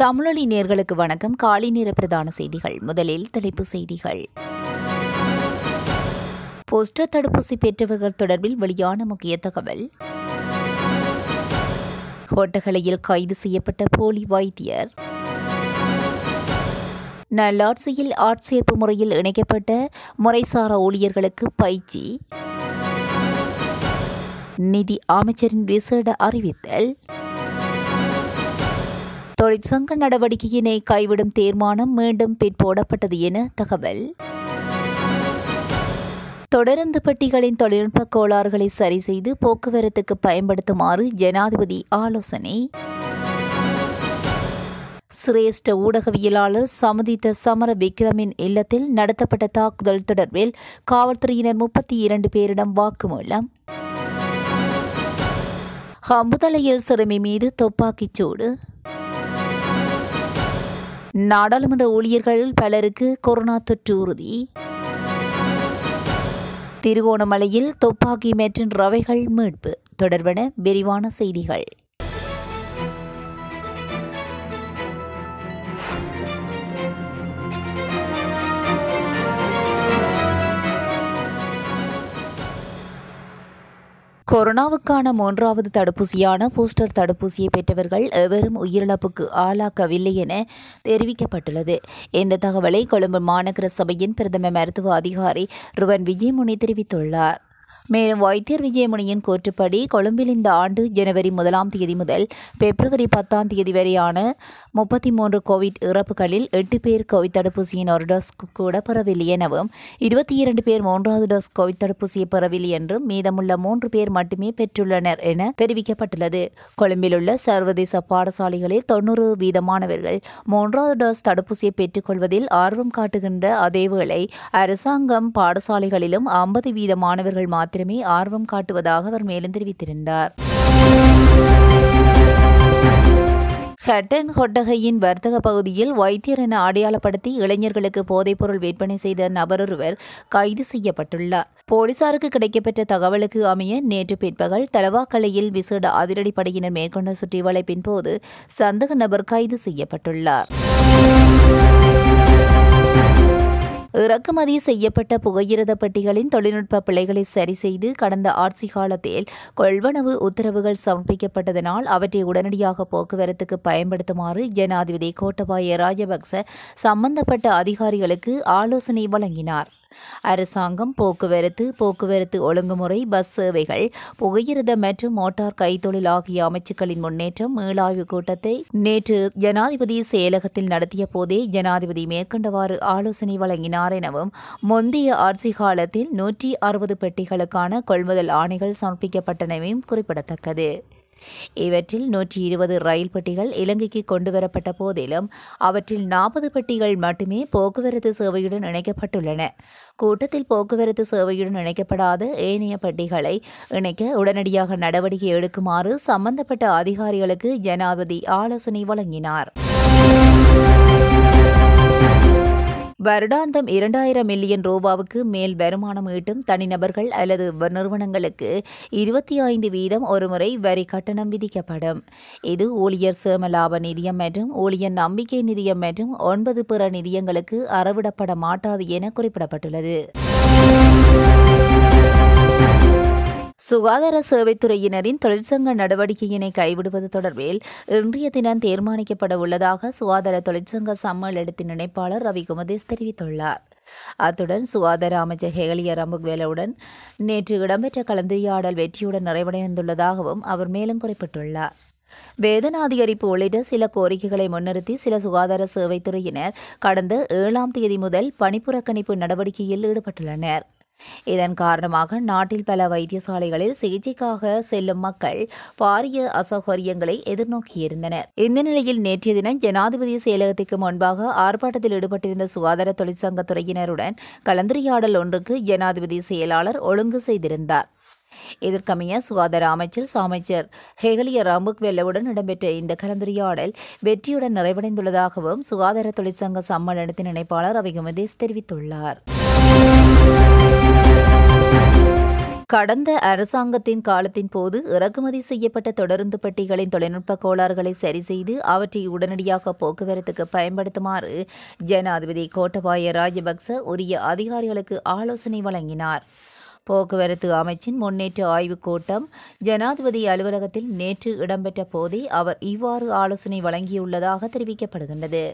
தமிழொலி நேர்களுக்கு வணக்கம் காலை நேர பிரதான செய்திகள் முதலில் தலைப்பு செய்திகள் போஸ்டர் தடுப்பூசி பெற்றவர்கள் தொடர்பில் வெளியான முக்கிய தகவல் ஒட்டகலையில் கைது செய்யப்பட்ட போலி வைத்தியர் நல்லாட்சியில் ஆட்சேர்ப்பு முறையில் இணைக்கப்பட்ட முறைசாரா ஊழியர்களுக்கு பயிற்சி நிதி அமைச்சரின் விசேட அறிவித்தல் தொழிற்சங்க நடவடிக்கையினை கைவிடும் தீர்மானம் மீண்டும் பிற்போடப்பட்டது என தகவல் தொடருந்து பெட்டிகளின் தொழில்நுட்ப கோளாறுகளை சரி செய்து போக்குவரத்துக்கு பயன்படுத்துமாறு ஜனாதிபதி ஆலோசனை சிரேஷ்ட ஊடகவியலாளர் சமதித்த சமர விக்ரமின் இல்லத்தில் நடத்தப்பட்ட தாக்குதல் தொடர்பில் காவல்துறையினர் முப்பத்தி இரண்டு பேரிடம் வாக்குமூலம் ஹம்புதலையில் சிறுமி மீது துப்பாக்கிச் சூடு நாடாளுமன்ற ஊழியர்கள் பலருக்கு கொரோனா தொற்று உறுதி திருகோணமலையில் துப்பாக்கி மற்றும் ரவைகள் மீட்பு தொடர்பான விரிவான செய்திகள் கொரோனாவுக்கான மூன்றாவது தடுப்பூசியான பூஸ்டர் தடுப்பூசியை பெற்றவர்கள் எவரும் உயிரிழப்புக்கு ஆளாக்கவில்லை என தெரிவிக்கப்பட்டுள்ளது இந்த தகவலை கொழும்பு மாநகர சபையின் பிரதம மருத்துவ அதிகாரி ருவன் விஜயமுனி தெரிவித்துள்ளார் மேலும் வைத்தியர் விஜயமுனியின் கூற்றுப்படி கொழும்பில் இந்த ஆண்டு ஜனவரி முதலாம் தேதி முதல் பிப்ரவரி பத்தாம் தேதி வரையான முப்பத்தி மூன்று கோவிட் இறப்புகளில் எட்டு பேர் கோவிட் தடுப்பூசியின் ஒரு டோஸ் கூட பெறவில்லை எனவும் இருபத்தி இரண்டு பேர் மூன்றாவது டோஸ் கோவிட் தடுப்பூசியை பெறவில்லை என்றும் மீதமுள்ள மூன்று பேர் மட்டுமே பெற்றுள்ளனர் என தெரிவிக்கப்பட்டுள்ளது கொழும்பில் உள்ள சர்வதேச பாடசாலைகளில் தொன்னூறு வீதமானவர்கள் மூன்றாவது டோஸ் தடுப்பூசியை பெற்றுக்கொள்வதில் ஆர்வம் காட்டுகின்ற அதேவேளை அரசாங்கம் பாடசாலைகளிலும் ஐம்பது வீதமானவர்கள் மாத்திரமே ஆர்வம் காட்டுவதாக அவர் மேலும் தெரிவித்திருந்தார் ஹட்டன் கொட்டகையின் வர்த்தக பகுதியில் வைத்தியர் என அடையாளப்படுத்தி இளைஞர்களுக்கு போதைப்பொருள் விற்பனை செய்த நபரொருவர் கைது செய்யப்பட்டுள்ளார் போலீசாருக்கு கிடைக்கப்பெற்ற தகவலுக்கு அமைய நேற்று பிற்பகல் தலவாக்கலையில் விசேட அதிரடிப்படையினர் மேற்கொண்ட சுற்றி வளைப்பின் போது சந்தக நபர் கைது செய்யப்பட்டுள்ளார் இறக்குமதி செய்யப்பட்ட புகையிரத பெட்டிகளின் தொழில்நுட்ப பிழைகளை சரி செய்து கடந்த ஆட்சி காலத்தில் கொள்வனவு உத்தரவுகள் சமர்ப்பிக்கப்பட்டதனால் அவற்றை உடனடியாக போக்குவரத்துக்கு பயன்படுத்துமாறு ஜனாதிபதி கோட்டபாய ராஜபக்ச சம்பந்தப்பட்ட அதிகாரிகளுக்கு ஆலோசனை வழங்கினார் அரசாங்கம் போக்குவரத்து போக்குவரத்து ஒழுங்குமுறை பஸ் சேவைகள் புகையிரத மற்றும் மோட்டார் கைத்தொழில் ஆகிய அமைச்சுக்களின் முன்னேற்றம் மீளாய்வு கூட்டத்தை நேற்று ஜனாதிபதி செயலகத்தில் நடத்திய போதே ஜனாதிபதி மேற்கண்டவாறு ஆலோசனை வழங்கினார் எனவும் முந்தைய ஆட்சி காலத்தில் நூற்றி அறுபது பெட்டிகளுக்கான கொள்முதல் ஆணைகள் சமர்ப்பிக்கப்பட்டனவும் குறிப்பிடத்தக்கது இவற்றில் நூற்றி இருபது ரயில் பெட்டிகள் இலங்கைக்கு கொண்டுவரப்பட்ட போதிலும் அவற்றில் நாற்பது பெட்டிகள் மட்டுமே போக்குவரத்து சேவையுடன் இணைக்கப்பட்டுள்ளன கூட்டத்தில் போக்குவரத்து சேவையுடன் இணைக்கப்படாத ஏனைய பெட்டிகளை இணைக்க உடனடியாக நடவடிக்கை எடுக்குமாறு சம்பந்தப்பட்ட அதிகாரிகளுக்கு ஜனாதிபதி ஆலோசனை வழங்கினார் வருடாந்தம் இரண்டாயிரம் மில்லியன் ரூபாவுக்கு மேல் வருமானம் ஈட்டும் தனிநபர்கள் அல்லது நிறுவனங்களுக்கு இருபத்தி ஐந்து வீதம் ஒருமுறை வரி கட்டணம் விதிக்கப்படும் இது ஊழியர் சேம லாப நிதியம் மற்றும் ஊழியர் நம்பிக்கை நிதியம் மற்றும் ஒன்பது பிற நிதியங்களுக்கு அறவிடப்பட மாட்டாது என குறிப்பிடப்பட்டுள்ளது சுகாதார சேவைத்துறையினரின் தொழிற்சங்க நடவடிக்கையினை கைவிடுவது தொடர்பில் இன்றைய தினம் தீர்மானிக்கப்பட உள்ளதாக சுகாதார தொழிற்சங்க சம்மேளனத்தின் இணைப்பாளர் ரவி குமதேஷ் தெரிவித்துள்ளார் அத்துடன் சுகாதார அமைச்சர் ஹெகலிய ரம்புக்வேலவுடன் நேற்று இடம்பெற்ற கலந்துரையாடல் வெற்றியுடன் நிறைவடைந்துள்ளதாகவும் அவர் மேலும் குறிப்பிட்டுள்ளார் வேதன அதிகரிப்பு உள்ளிட்ட சில கோரிக்கைகளை முன்னிறுத்தி சில சுகாதார சேவைத்துறையினர் கடந்த ஏழாம் தேதி முதல் பணிப்புறக்கணிப்பு நடவடிக்கையில் ஈடுபட்டுள்ளனர் இதன் காரணமாக நாட்டில் பல வைத்தியசாலைகளில் சிகிச்சைக்காக செல்லும் மக்கள் பாரிய அசௌகரியங்களை எதிர்நோக்கியிருந்தனர் இந்த நிலையில் நேற்றைய தினம் ஜனாதிபதி செயலகத்துக்கு முன்பாக ஆர்ப்பாட்டத்தில் ஈடுபட்டிருந்த சுகாதார தொழிற்சங்க துறையினருடன் கலந்துரையாடல் ஒன்றுக்கு ஜனாதிபதி செயலாளர் ஒழுங்கு செய்திருந்தார் இதற்கமைய சுகாதார அமைச்சர் அமைச்சர் ஹெகலிய ராம்புக் வெல்லவுடன் இடம்பெற்ற இந்த கலந்துரையாடல் வெற்றியுடன் நிறைவடைந்துள்ளதாகவும் சுகாதார தொழிற்சங்க சம்மேளனத்தின் இணைப்பாளர் ரவி குமதேஷ் தெரிவித்துள்ளார் கடந்த அரசாங்கத்தின் காலத்தின் போது இறக்குமதி செய்யப்பட்ட தொடருந்து பெட்டிகளின் தொழில்நுட்ப கோளாறுகளை சரி செய்து அவற்றை உடனடியாக போக்குவரத்துக்கு பயன்படுத்துமாறு ஜனாதிபதி கோட்டபாய ராஜபக்ச உரிய அதிகாரிகளுக்கு ஆலோசனை வழங்கினார் போக்குவரத்து அமைச்சின் முன்னேற்ற ஆய்வுக் கூட்டம் ஜனாதிபதி அலுவலகத்தில் நேற்று இடம்பெற்ற போதே அவர் இவ்வாறு ஆலோசனை வழங்கியுள்ளதாக தெரிவிக்கப்படுகின்றது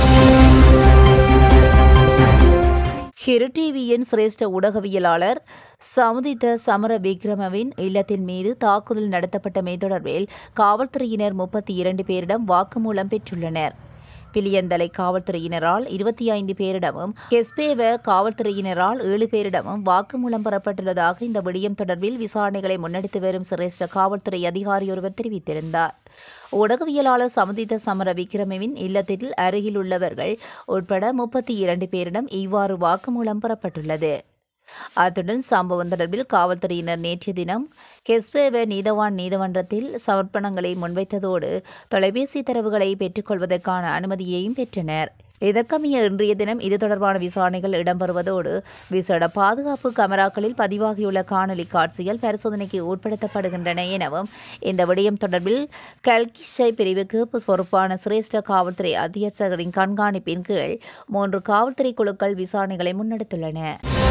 ஹிரு டிவியின் சிரேஷ்ட ஊடகவியலாளர் சமுதித்த சமர விக்ரமவின் இல்லத்தின் மீது தாக்குதல் நடத்தப்பட்டமை தொடர்பில் காவல்துறையினர் முப்பத்தி இரண்டு பேரிடம் வாக்குமூலம் பெற்றுள்ளனர் பிலியந்தலை காவல்துறையினரால் இருபத்தி ஐந்து பேரிடமும் கெஸ்பேவ காவல்துறையினரால் ஏழு பேரிடமும் வாக்குமூலம் பெறப்பட்டுள்ளதாக இந்த விடயம் தொடர்பில் விசாரணைகளை முன்னெடுத்து வரும் சிரேஷ்ட காவல்துறை அதிகாரியொருவர் தெரிவித்திருந்தார் ஊடகவியலாளர் சமுதித்த சமர விக்ரமவின் இல்லத்தில் அருகில் உள்ளவர்கள் உட்பட முப்பத்தி இரண்டு பேரிடம் இவ்வாறு வாக்குமூலம் பெறப்பட்டுள்ளது அத்துடன் சம்பவம் தொடர்பில் காவல்துறையினர் நேற்றைய தினம் கெஸ்பேவ நீதவான் நீதிமன்றத்தில் சமர்ப்பணங்களை முன்வைத்ததோடு தொலைபேசி தரவுகளை பெற்றுக்கொள்வதற்கான அனுமதியையும் பெற்றனர் இதற்கமைய இன்றைய தினம் இது தொடர்பான விசாரணைகள் இடம்பெறுவதோடு விசேட பாதுகாப்பு கமராக்களில் பதிவாகியுள்ள காணொலி காட்சிகள் பரிசோதனைக்கு உட்படுத்தப்படுகின்றன எனவும் இந்த விடயம் தொடர்பில் கல்கிஷை பிரிவுக்கு பொறுப்பான சிரேஷ்ட காவல்துறை அத்தியட்சகரின் கண்காணிப்பின் கீழ் மூன்று காவல்துறை குழுக்கள் விசாரணைகளை முன்னெடுத்துள்ளன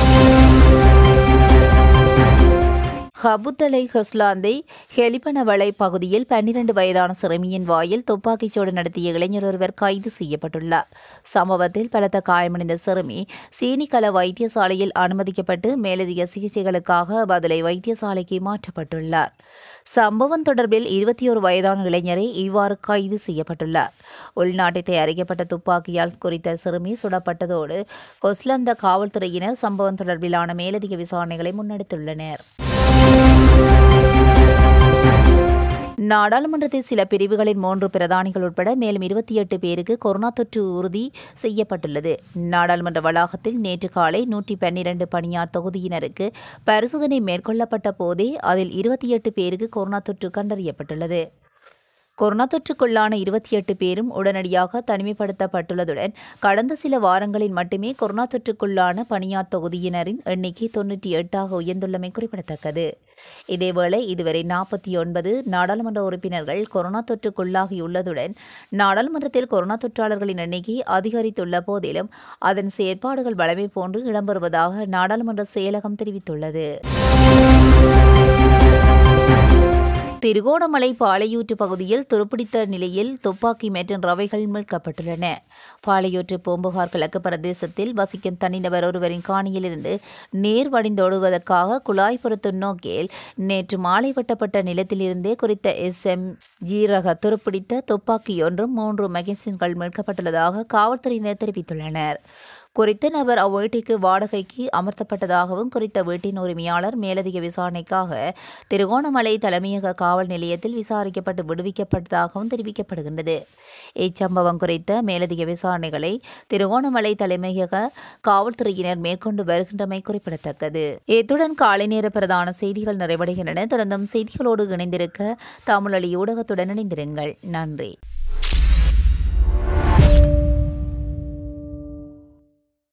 ஹபுத்தலை ஹொஸ்லாந்தை ஹெலிபனவளை பகுதியில் பன்னிரண்டு வயதான சிறுமியின் வாயில் துப்பாக்கிச்சூடு நடத்திய இளைஞர் ஒருவர் கைது செய்யப்பட்டுள்ளார் சம்பவத்தில் பலத்த காயமடைந்த சிறுமி சீனிக்கல வைத்தியசாலையில் அனுமதிக்கப்பட்டு மேலதிக சிகிச்சைகளுக்காக பதிலை வைத்தியசாலைக்கு மாற்றப்பட்டுள்ளார் சம்பவம் தொடர்பில் இருபத்தி ஒரு வயதான இளைஞரை இவ்வாறு கைது செய்யப்பட்டுள்ளார் உள்நாட்டை தயாரிக்கப்பட்ட துப்பாக்கியால் குறித்த சிறுமி சுடப்பட்டதோடு கொஸ்லந்த காவல்துறையினர் சம்பவம் தொடர்பிலான மேலதிக விசாரணைகளை முன்னெடுத்துள்ளனர் நாடாளுமன்றத்தில் சில பிரிவுகளின் மூன்று பிரதானிகள் உட்பட மேலும் இருபத்தி எட்டு பேருக்கு கொரோனா தொற்று உறுதி செய்யப்பட்டுள்ளது நாடாளுமன்ற வளாகத்தில் நேற்று காலை நூற்றி பன்னிரண்டு பணியார் தொகுதியினருக்கு பரிசோதனை மேற்கொள்ளப்பட்ட போதே அதில் இருபத்தி எட்டு பேருக்கு கொரோனா தொற்று கண்டறியப்பட்டுள்ளது கொரோனா தொற்றுக்குள்ளான இருபத்தி எட்டு பேரும் உடனடியாக தனிமைப்படுத்தப்பட்டுள்ளதுடன் கடந்த சில வாரங்களில் மட்டுமே கொரோனா தொற்றுக்குள்ளான பணியார் தொகுதியினரின் எண்ணிக்கை தொன்னூற்றி எட்டாக உயர்ந்துள்ளமை குறிப்பிடத்தக்கது இதேவேளை இதுவரை நாற்பத்தி ஒன்பது நாடாளுமன்ற உறுப்பினர்கள் கொரோனா தொற்றுக்குள்ளாகியுள்ளதுடன் நாடாளுமன்றத்தில் கொரோனா தொற்றாளர்களின் எண்ணிக்கை அதிகரித்துள்ள போதிலும் அதன் செயற்பாடுகள் வளமை போன்று இடம்பெறுவதாக நாடாளுமன்ற செயலகம் தெரிவித்துள்ளது திருகோணமலை பாலையூற்று பகுதியில் துருப்பிடித்த நிலையில் துப்பாக்கி மற்றும் ரவைகள் மீட்கப்பட்டுள்ளன பாலையூற்று பூம்புகார் கிழக்கு பிரதேசத்தில் வசிக்கும் தனிநபர் ஒருவரின் காணியிலிருந்து நீர் வடிந்தோடுவதற்காக குழாய் பொருத்தும் நோக்கில் நேற்று மாலை வெட்டப்பட்ட நிலத்திலிருந்தே குறித்த எஸ் எம் ஜி ரக துருப்பிடித்த துப்பாக்கி ஒன்றும் மூன்று மெகசின்கள் மீட்கப்பட்டுள்ளதாக காவல்துறையினர் தெரிவித்துள்ளனர் குறித்த நபர் அவ்வீட்டிற்கு வாடகைக்கு அமர்த்தப்பட்டதாகவும் குறித்த வீட்டின் உரிமையாளர் மேலதிக விசாரணைக்காக திருகோணமலை தலைமையக காவல் நிலையத்தில் விசாரிக்கப்பட்டு விடுவிக்கப்பட்டதாகவும் தெரிவிக்கப்படுகின்றது இச்சம்பவம் குறித்த மேலதிக விசாரணைகளை திருகோணமலை தலைமையக காவல்துறையினர் மேற்கொண்டு வருகின்றமை குறிப்பிடத்தக்கது இத்துடன் காலை நேர பிரதான செய்திகள் நிறைவடைகின்றன தொடர்ந்தும் செய்திகளோடு இணைந்திருக்க தமிழொலி ஊடகத்துடன் இணைந்திருங்கள் நன்றி